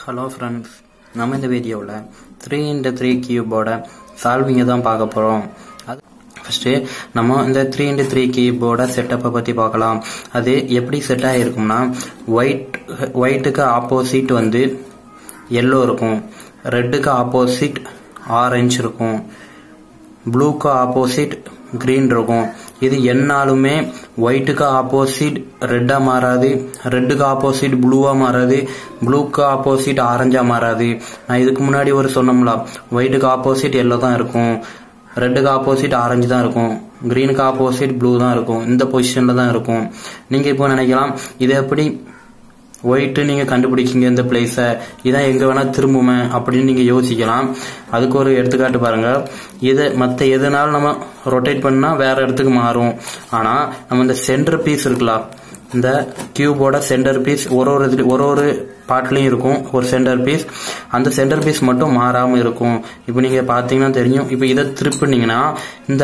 hello friends நம்ம இந்த வீடியோவில் த்ரீ இன்ட்டு த்ரீ கியூபோட சால்விங்கை தான் பார்க்க போகிறோம் அது ஃபஸ்ட்டு நம்ம இந்த த்ரீ இன்ட்டு த்ரீ கீபோர்டை செட்டப்பை பற்றி பார்க்கலாம் அது எப்படி செட் ஆகிருக்கும்னா ஒயிட் ஒயிட்டுக்கு ஆப்போசிட் வந்து எல்லோ இருக்கும் ரெட்டுக்கு ஆப்போசிட் ஆரஞ்சு இருக்கும் ப்ளூக்கு ஆப்போசிட் க்ரீன் இருக்கும் இது என்னாலுமே ஒயிட்டுக்கு ஆப்போசிட் ரெட்டாக மாறாது ரெட்டுக்கு ஆப்போசிட் ப்ளூவாக மாறாது ப்ளூக்கு ஆப்போசிட் ஆரஞ்சாக மாறாது நான் இதுக்கு முன்னாடி ஒரு சொன்னோம்ல ஒயிட்டுக்கு ஆப்போசிட் எல்லோ தான் இருக்கும் ரெட்டுக்கு ஆப்போசிட் ஆரஞ்சு தான் இருக்கும் க்ரீனுக்கு ஆப்போசிட் ப்ளூ தான் இருக்கும் இந்த பொசிஷனில் தான் இருக்கும் நீங்கள் இப்போ நினைக்கலாம் இது எப்படி ஒயிட்டு நீங்கள் கண்டுபிடிச்சிங்க இந்த பிளேஸை இதான் எங்கே வேணால் திரும்புமே அப்படின்னு நீங்கள் யோசிக்கலாம் அதுக்கு ஒரு எடுத்துக்காட்டு பாருங்கள் இதை மற்ற எதுனாலும் நம்ம ரொட்டேட் பண்ணால் வேற இடத்துக்கு மாறும் ஆனால் நம்ம இந்த சென்டர் பீஸ் இருக்கலாம் இந்த கியூபோட சென்டர் பீஸ் ஒரு ஒரு இது ஒரு ஒரு பார்ட்லையும் இருக்கும் ஒரு சென்டர் பீஸ் அந்த சென்டர் பீஸ் மட்டும் மாறாமல் இருக்கும் இப்போ நீங்கள் பார்த்தீங்கன்னா தெரியும் இப்போ இதை திருப்பினீங்கன்னா இந்த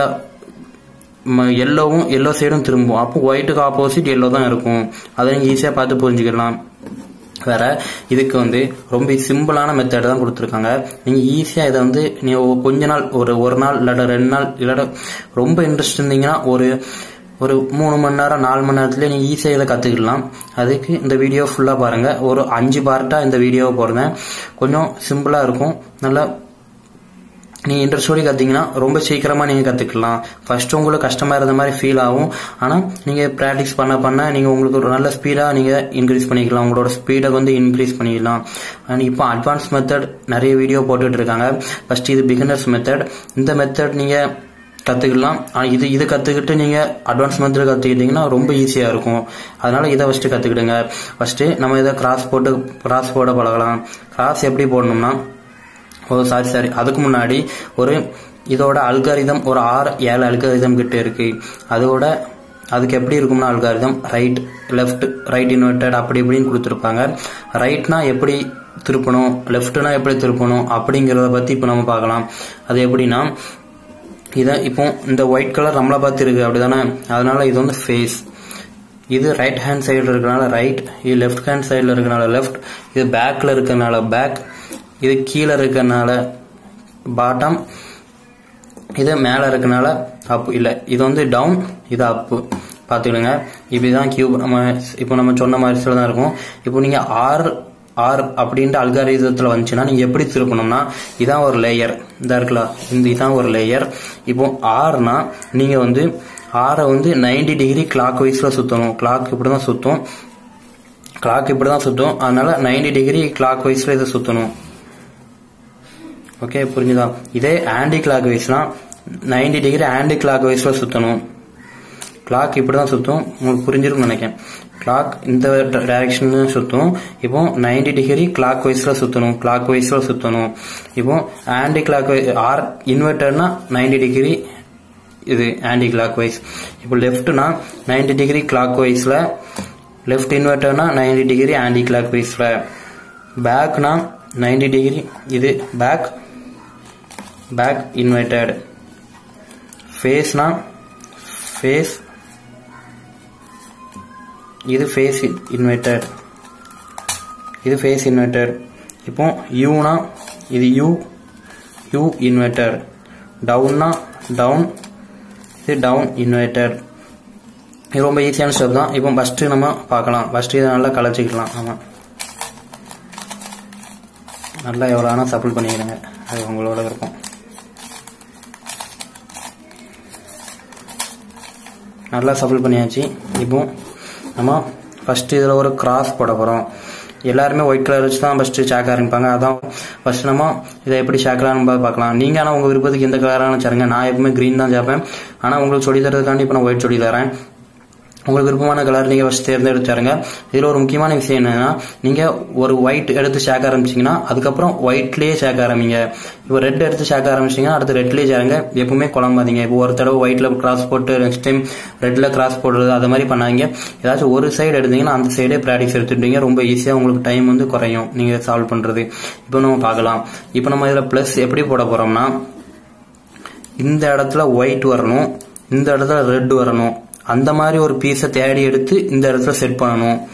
எல்லோவும் எல்லோ சைடும் திரும்பும் அப்போ ஒயிட்டுக்கு ஆப்போசிட் எல்லோ தான் இருக்கும் அதை நீங்கள் ஈஸியாக பார்த்து புரிஞ்சுக்கலாம் வேற இதுக்கு வந்து ரொம்ப சிம்பிளான மெத்தட் தான் கொடுத்துருக்காங்க நீங்கள் ஈஸியாக இதை வந்து நீங்கள் கொஞ்ச நாள் ஒரு ஒரு நாள் இல்லாட்ட ரெண்டு நாள் இல்லாட்ட ரொம்ப இன்ட்ரெஸ்ட் இருந்தீங்கன்னா ஒரு ஒரு மூணு மணி நேரம் நாலு மணி நேரத்துலேயே நீங்கள் ஈஸியாக இதை கற்றுக்கலாம் அதுக்கு இந்த வீடியோ ஃபுல்லாக பாருங்கள் ஒரு அஞ்சு பார்ட்டாக இந்த வீடியோவை போடுறேன் கொஞ்சம் சிம்பிளாக இருக்கும் நல்லா நீங்கள் இன்ட்ரெஸ்டோடு கற்றுங்கன்னா ரொம்ப சீக்கிரமாக நீங்கள் கற்றுக்கலாம் ஃபர்ஸ்ட் உங்களுக்கு கஷ்டமாக இருந்த மாதிரி ஃபீல் ஆகும் ஆனால் நீங்கள் ப்ராக்டிஸ் பண்ண பண்ண நீங்கள் உங்களுக்கு ஒரு நல்ல ஸ்பீடாக நீங்கள் இன்க்ரீஸ் பண்ணிக்கலாம் உங்களோட ஸ்பீடை வந்து இன்க்ரீஸ் பண்ணிக்கலாம் அண்ட் இப்போ அட்வான்ஸ் மெத்தட் நிறைய வீடியோ போட்டுட்டு இருக்காங்க ஃபர்ஸ்ட் இது பிகினர்ஸ் மெத்தட் இந்த மெத்தட் நீங்கள் கற்றுக்கலாம் ஆனால் இது இது கற்றுக்கிட்டு நீங்கள் அட்வான்ஸ் மெத்தட் கற்றுக்கிட்டிங்கன்னா ரொம்ப ஈஸியாக இருக்கும் அதனால் இதை ஃபஸ்ட்டு கற்றுக்கிடுங்க ஃபஸ்ட்டு நம்ம இதை கிராஸ் போட்டு கிராஸ் போட பழகலாம் கிராஸ் எப்படி போடணும்னா ஓ சாரி சாரி அதுக்கு முன்னாடி ஒரு இதோட அல்காரிதம் ஒரு ஆறு ஏழு அல்காரிதம் கிட்ட இருக்கு அதோட அதுக்கு எப்படி இருக்கும்னா algorithm right left right inverted அப்படி இப்படின்னு கொடுத்துருப்பாங்க ரைட்னா எப்படி திருப்பணும் லெஃப்ட்னா எப்படி திருப்பணும் அப்படிங்கிறத பற்றி இப்போ நம்ம பார்க்கலாம் அது எப்படின்னா இதை இப்போ இந்த ஒயிட் கலர் நம்மளை பார்த்து இருக்கு அப்படிதானே அதனால இது வந்து ஃபேஸ் இது ரைட் ஹேண்ட் சைடில் இருக்கிறனால ரைட் இது லெஃப்ட் ஹேண்ட் சைடில் இருக்கிறனால லெஃப்ட் இது பேக்கில் இருக்கிறனால பேக் இது கீழே இருக்கிறனால பாட்டம் இது மேலே இருக்கனால அப் இல்லை இது வந்து டவுன் இது அப்பு பார்த்துக்கிடுங்க இப்படிதான் கியூப் நம்ம இப்போ நம்ம சொன்ன மாதிரி சில தான் இருக்கும் இப்போ நீங்கள் ஆர் ஆர் அப்படின்ட்டு அல்காரிதத்தில் வந்துச்சுன்னா நீங்கள் எப்படி திருப்பணும்னா இதான் ஒரு லேயர் இதாக இருக்கலாம் இந்த இதான் ஒரு லேயர் இப்போ ஆர்னா நீங்கள் வந்து ஆரை வந்து நைன்டி டிகிரி கிளாக் வைஸில் சுற்றணும் கிளாக் இப்படி தான் சுற்றும் கிளாக் இப்படி தான் சுற்றும் அதனால நைன்டி டிகிரி கிளாக் வைஸில் இதை சுற்றணும் ஓகே புரிஞ்சுதா இதே ஆன்டி கிளாக் வைஸ்னா நைன்டி டிகிரி ஆன்டி கிளாக் வைஸில் சுற்றணும் கிளாக் இப்படி தான் சுற்றும் உங்களுக்கு புரிஞ்சிருக்கும்னு நினைக்கிறேன் கிளாக் இந்த டைரக்ஷன் சுற்றும் இப்போ நைன்டி டிகிரி கிளாக் வைஸில் சுற்றணும் கிளாக் வைஸில் சுற்றணும் இப்போ ஆன்டி கிளாக் ஆர் இன்வெர்டர்னா நைன்டி டிகிரி இது ஆன்டி கிளாக் வைஸ் இப்போ லெஃப்ட்னா நைன்டி டிகிரி கிளாக் வைஸில் லெஃப்ட் இன்வெர்டர்னா நைன்டி டிகிரி ஆன்டி கிளாக் வைஸில் பேக்னா நைன்டி டிகிரி இது பேக் பேக் இன்வெர்டட் ஃபேஸ்னா ஃபேஸ் இது ஃபேஸ் இன்வெர்டட் இது ஃபேஸ் இன்வெர்டட் இப்போ யூனா இது யூ யூ இன்வெர்டட் டவுன்னா டவுன் இது டவுன் இன்வெர்டட் இது ரொம்ப ஈஸியான ஸ்டெப் தான் இப்போ ஃபஸ்ட்டு நம்ம பார்க்கலாம் ஃபஸ்ட்டு இதை நல்லா கலைச்சிக்கலாம் ஆமாம் நல்லா எவ்வளோ ஆனால் சப்ளை பண்ணிக்கிறேங்க அது உங்களோட இருக்கும் நல்லா சப்ளை பண்ணியாச்சு இப்போ நம்ம ஃபஸ்ட்டு இதில் ஒரு கிராஸ் போட போகிறோம் எல்லாருமே ஒயிட் கலர் வச்சு தான் ஃபஸ்ட்டு ஷேக் ஆரம்பிப்பாங்க அதான் ஃபஸ்ட் நம்ம இதை எப்படி ஷேக்கலான்னு பார்க்கலாம் நீங்கள் ஆனால் உங்கள் விருப்பத்துக்கு எந்த கலரான சேருங்க நான் எப்பவுமே க்ரீன் தான் சேர்ப்பேன் ஆனால் உங்களுக்கு சொல்லி தரதுக்காண்டி இப்போ நான் ஒயிட் சொல்லி தரேன் உங்களுக்கு விருப்பமான கலர் நீங்கள் ஃபஸ்ட் தேர்ந்தெடுத்தாருங்க இதில் ஒரு முக்கியமான விஷயம் என்னன்னா நீங்கள் ஒரு ஒயிட் எடுத்து சேர்க்க ஆரம்பிச்சிங்கன்னா அதுக்கப்புறம் ஒயிட்லேயே சேர்க்க ஆரம்பிங்க இப்போ ரெட் எடுத்து சேர்க்க ஆரம்பிச்சிங்கன்னா அடுத்து ரெட்லேயே சேருங்க எப்பவுமே குழம்பாதீங்க இப்போ ஒரு தடவை ஒயிட்டில் கிராஸ் போட்டு நெக்ஸ்ட் டைம் ரெட்டில் கிராஸ் போடுறது அது மாதிரி பண்ணாங்க ஏதாச்சும் ஒரு சைடு எடுத்தீங்கன்னா அந்த சைடே ப்ராக்டிஸ் எடுத்துட்டீங்க ரொம்ப ஈஸியாக உங்களுக்கு டைம் வந்து குறையும் நீங்கள் சால்வ் பண்ணுறது இப்போ நம்ம பார்க்கலாம் இப்போ நம்ம இதில் ப்ளஸ் எப்படி போட போகிறோம்னா இந்த இடத்துல ஒயிட் வரணும் இந்த இடத்துல ரெட் வரணும் அந்த மாதிரி ஒரு பீஸை தேடி எடுத்து இந்த இடத்துல செட் பண்ணணும்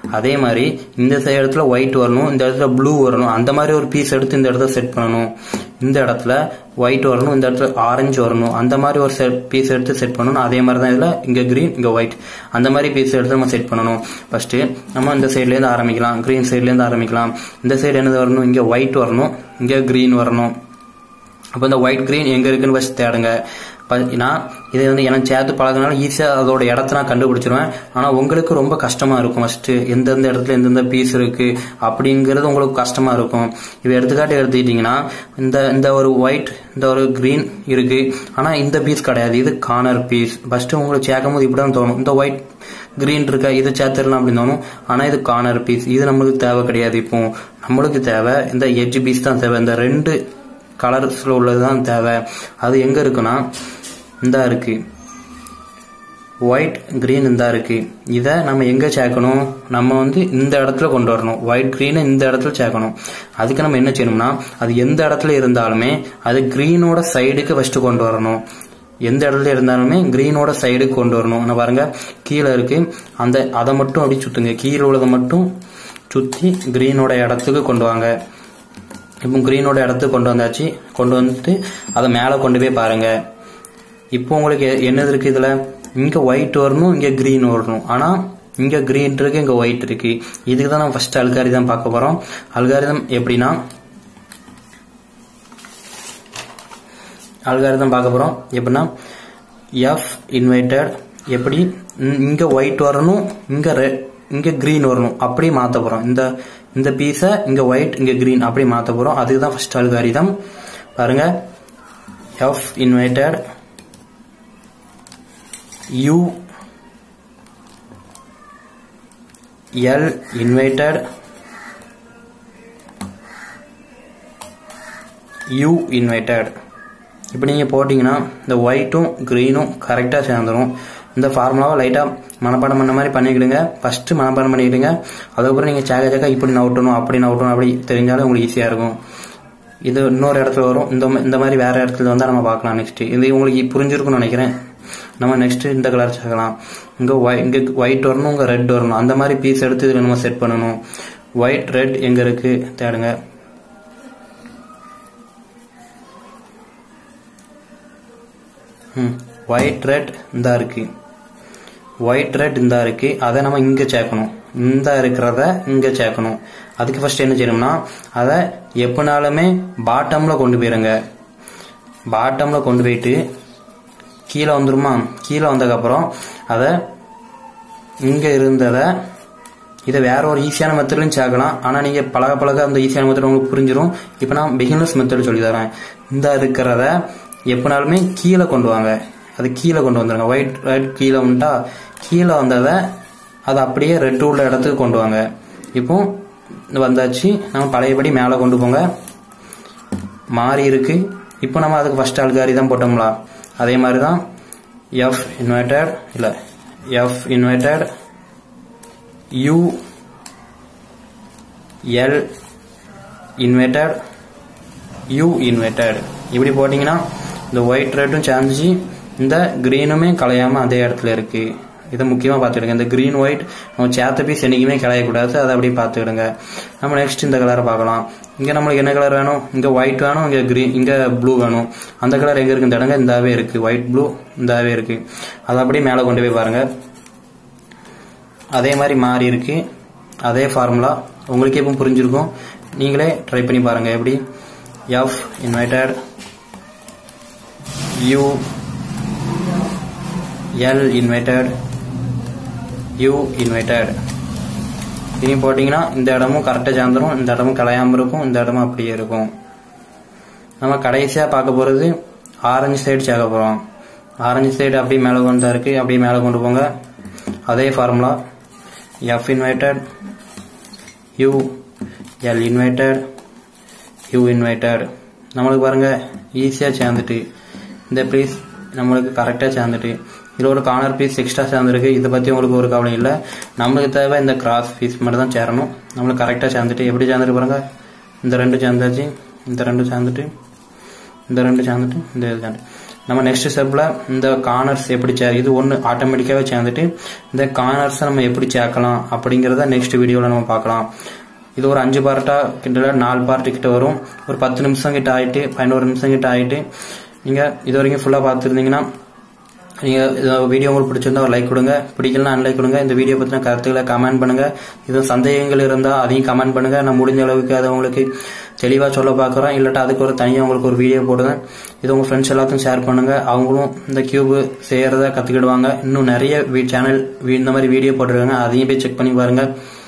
அதே மாதிரி இந்த சைடு இடத்துல ஒயிட் வரணும் இந்த இடத்துல ப்ளூ வரணும் அந்த மாதிரி ஒரு பீஸ் எடுத்து இந்த இடத்துல செட் பண்ணணும் இந்த இடத்துல ஒயிட் வரணும் இந்த இடத்துல ஆரஞ்சு வரணும் அந்த மாதிரி ஒரு செட் பீஸ் எடுத்து செட் பண்ணணும் அதே மாதிரி தான் இதில் இங்கே க்ரீன் இங்கே ஒயிட் அந்த மாதிரி பீஸ் எடுத்து நம்ம செட் பண்ணணும் ஃபஸ்ட்டு நம்ம இந்த சைட்லேருந்து ஆரம்பிக்கலாம் க்ரீன் சைட்லேருந்து ஆரம்பிக்கலாம் இந்த சைடு என்னது வரணும் இங்கே ஒயிட் வரணும் இங்கே க்ரீன் வரணும் அப்போ இந்த ஒயிட் க்ரீன் எங்கே இருக்குன்னு ஃபஸ்ட் தேடுங்க நான் இதை வந்து எனக்கு சேர்த்து பழகினால ஈஸியாக அதோட இடத்த நான் கண்டுபிடிச்சிருவேன் ஆனால் உங்களுக்கு ரொம்ப கஷ்டமாக இருக்கும் ஃபஸ்ட்டு எந்தெந்த இடத்துல எந்தெந்த பீஸ் இருக்குது அப்படிங்கிறது உங்களுக்கு கஷ்டமாக இருக்கும் இது எடுத்துக்காட்டு எடுத்துக்கிட்டிங்கன்னா இந்த இந்த ஒரு ஒயிட் இந்த ஒரு க்ரீன் இருக்குது ஆனால் இந்த பீஸ் கிடையாது இது கார்னர் பீஸ் ஃபஸ்ட்டு உங்களுக்கு சேர்க்கும் போது இப்படி தான் தோணும் இந்த ஒயிட் க்ரீன் இருக்கா இது சேர்த்துடலாம் அப்படின்னு தோணும் ஆனால் இது கார்னர் பீஸ் இது நம்மளுக்கு தேவை கிடையாது இப்போ நம்மளுக்கு தேவை இந்த எட்ஜ் பீஸ் தான் தேவை இந்த ரெண்டு கலர்ஸில் உள்ளது தான் தேவை அது எங்கே இருக்குன்னா இந்த இருக்கு ஒயிட் க்ரீன் இந்த இருக்கு இதை நம்ம எங்கே சேர்க்கணும் நம்ம வந்து இந்த இடத்துல கொண்டு வரணும் ஒயிட் க்ரீனை இந்த இடத்துல சேர்க்கணும் அதுக்கு நம்ம என்ன செய்யணும்னா அது எந்த இடத்துல இருந்தாலுமே அது க்ரீனோட சைடுக்கு ஃபஸ்ட்டு கொண்டு வரணும் எந்த இடத்துல இருந்தாலுமே க்ரீனோட சைடுக்கு கொண்டு வரணும் நான் பாருங்க கீழே இருக்கு அந்த அதை மட்டும் அப்படி சுத்துங்க கீழே உள்ளதை மட்டும் சுற்றி க்ரீனோட இடத்துக்கு கொண்டு வாங்க இப்போ க்ரீனோட இடத்துக்கு கொண்டு வந்தாச்சு கொண்டு வந்துட்டு அதை மேலே கொண்டு போய் பாருங்க இப்போ உங்களுக்கு என்னது இருக்கு இதுல இங்க ஒயிட் வரணும் இங்க கிரீன் வரணும் ஆனா இங்க கிரீன் இருக்கு இங்க ஒயிட் இருக்கு இதுக்கு தான் நம்ம ஃபர்ஸ்ட் அல்காரிதம் பார்க்க போறோம் அல்காரிதம் எப்படின்னா அல்காரிதம் பார்க்க போறோம் எப்படின்னா எஃப் இன்வைட்டட் எப்படி இங்க ஒயிட் வரணும் இங்க ரெட் இங்க கிரீன் வரணும் அப்படி மாத்த போறோம் இந்த இந்த பீஸை இங்க ஒயிட் இங்க கிரீன் அப்படி மாத்த போறோம் அதுக்கு தான் ஃபர்ஸ்ட் அல்காரிதம் பாருங்க F inverted u l invited u invited இப்போ நீங்கள் போட்டிங்கன்னா இந்த ஒயிட்டும் க்ரீனும் கரெக்டாக சேர்ந்துடும் இந்த ஃபார்முலாவை லைட்டாக மனப்பாடம் பண்ண மாதிரி பண்ணிக்கிடுங்க ஃபஸ்ட்டு மனப்பாடம் பண்ணிக்கிடுங்க அதுக்கப்புறம் நீங்கள் சேக சேக்க இப்படி நவுட்டணும் அப்படி நவுட்டணும் அப்படி தெரிஞ்சாலும் உங்களுக்கு ஈஸியாக இருக்கும் இது இன்னொரு இடத்துல வரும் இந்த இந்த மாதிரி வேற இடத்துல வந்தால் நம்ம பார்க்கலாம் நெக்ஸ்ட் இது உங்களுக்கு புரிஞ்சிருக்கும்னு நினைக்கிறேன் நம்ம நெக்ஸ்ட் இந்த கலர் சேர்க்கலாம் இங்க ஒய் இங்க ஒயிட் வரணும் இங்க ரெட் வரணும் அந்த மாதிரி பீஸ் எடுத்து இதுல நம்ம செட் பண்ணணும் ஒயிட் ரெட் எங்க இருக்கு தேடுங்க ஒயிட் ரெட் இந்த இருக்கு ஒயிட் ரெட் இந்த இருக்கு அதை நம்ம இங்க சேர்க்கணும் இந்த இருக்கிறத இங்க சேர்க்கணும் அதுக்கு ஃபர்ஸ்ட் என்ன செய்யணும்னா அதை எப்பனாலுமே பாட்டம்ல கொண்டு போயிருங்க பாட்டம்ல கொண்டு போயிட்டு கீழே வந்துருமா கீழே வந்ததுக்கப்புறம் அதை இங்கே இருந்ததை இதை வேற ஒரு ஈஸியான மெத்தட்லையும் சேர்க்கலாம் ஆனால் நீங்கள் பழக பழக அந்த ஈஸியான மெத்தட் உங்களுக்கு புரிஞ்சிடும் இப்போ நான் பிகினர்ஸ் மெத்தட் சொல்லி தரேன் இந்த இருக்கிறத எப்பனாலுமே கீழே கொண்டு வாங்க அது கீழே கொண்டு வந்துடுங்க ஒயிட் ஒயிட் கீழே வந்துட்டா கீழே வந்ததை அதை அப்படியே ரெட் உள்ள இடத்துக்கு கொண்டு வாங்க இப்போ வந்தாச்சு நம்ம பழையபடி மேலே கொண்டு போங்க மாறி இருக்கு இப்போ நம்ம அதுக்கு ஃபர்ஸ்ட் அல்காரி தான் போட்டோம்லா அதே மாதிரி தான் எஃப் இன்வெர்டட் இல்லை F inverted U L inverted U inverted இப்படி போட்டிங்கன்னா இந்த ஒயிட் ரெட்டும் சேர்ந்துச்சு இந்த க்ரீனுமே கலையாமல் அதே இடத்துல இருக்கு இதை முக்கியமாக பார்த்துக்கிடுங்க இந்த க்ரீன் ஒயிட் நம்ம சேர்த்த பீஸ் என்றைக்குமே கலையக்கூடாது அதை அப்படியே பார்த்துக்கிடுங்க நம்ம நெக்ஸ்ட் இந்த கலரை பார்க்கலாம் இங்கே நம்மளுக்கு என்ன கலர் வேணும் இங்கே ஒயிட் வேணும் இங்கே க்ரீன் இங்கே ப்ளூ வேணும் அந்த கலர் எங்கே இருக்கு இந்த இடங்க இந்தாவே இருக்கு ஒயிட் ப்ளூ இந்தாவே இருக்கு அதை அப்படியே மேலே கொண்டு போய் பாருங்க அதே மாதிரி மாறி இருக்கு அதே ஃபார்முலா உங்களுக்கு எப்போ புரிஞ்சிருக்கும் நீங்களே ட்ரை பண்ணி பாருங்க எப்படி F inverted U L inverted U inverted இனி போட்டிங்கன்னா இந்த இடமும் கரெக்டாக சேர்ந்துடும் இந்த இடமும் கலையாமல் இருக்கும் இந்த இடமும் அப்படியே இருக்கும் நம்ம கடைசியாக பார்க்க போகிறது ஆரஞ்சு சைடு சேர்க்க போகிறோம் ஆரஞ்சு சைடு அப்படியே மேலே கொண்டு தான் இருக்குது அப்படியே மேலே கொண்டு போங்க அதே formula F inverted U L inverted U inverted நம்மளுக்கு பாருங்கள் ஈஸியாக சேர்ந்துட்டு இந்த ப்ளீஸ் நம்மளுக்கு கரெக்டாக சேர்ந்துட்டு இதில் ஒரு கார்னர் பீஸ் எக்ஸ்ட்ரா சேர்ந்துருக்கு இதை பற்றி உங்களுக்கு ஒரு கவலை இல்லை நம்மளுக்கு தேவை இந்த கிராஸ் பீஸ் மட்டும் தான் சேரணும் நம்மளுக்கு கரெக்டாக சேர்ந்துட்டு எப்படி சேர்ந்துட்டு பாருங்க இந்த ரெண்டு சேர்ந்தாச்சு இந்த ரெண்டு சேர்ந்துட்டு இந்த ரெண்டு சேர்ந்துட்டு இந்த இது சேர்ந்து நம்ம நெக்ஸ்ட் ஸ்டெப்பில் இந்த கார்னர்ஸ் எப்படி சே இது ஒன்று ஆட்டோமேட்டிக்காகவே சேர்ந்துட்டு இந்த கார்னர்ஸை நம்ம எப்படி சேர்க்கலாம் அப்படிங்கிறத நெக்ஸ்ட் வீடியோவில் நம்ம பார்க்கலாம் இது ஒரு அஞ்சு பார்ட்டாக கிட்ட நாலு பார்ட்டு கிட்ட வரும் ஒரு பத்து நிமிஷம் கிட்ட ஆயிட்டு பதினோரு நிமிஷம் கிட்ட ஆயிட்டு நீங்கள் இது வரைக்கும் ஃபுல்லாக பார்த்துருந்தீங்கன்னா நீங்கள் இந்த வீடியோ உங்களுக்கு பிடிச்சிருந்தா ஒரு லைக் கொடுங்க பிடிக்கலாம் அன்லைக் கொடுங்க இந்த வீடியோ பற்றின கருத்துக்களை கமெண்ட் பண்ணுங்க இது சந்தேகங்கள் இருந்தால் அதையும் கமெண்ட் பண்ணுங்க நான் முடிஞ்ச அளவுக்கு அதை உங்களுக்கு தெளிவாக சொல்ல பார்க்குறோம் இல்லாட்டா அதுக்கு ஒரு தனியாக உங்களுக்கு ஒரு வீடியோ போடுங்க இது உங்கள் ஃப்ரெண்ட்ஸ் எல்லாத்தையும் ஷேர் பண்ணுங்க அவங்களும் இந்த கியூபு செய்கிறத கற்றுக்கிடுவாங்க இன்னும் நிறைய சேனல் இந்த மாதிரி வீடியோ போட்டிருக்காங்க அதையும் போய் செக் பண்ணி பாருங்கள்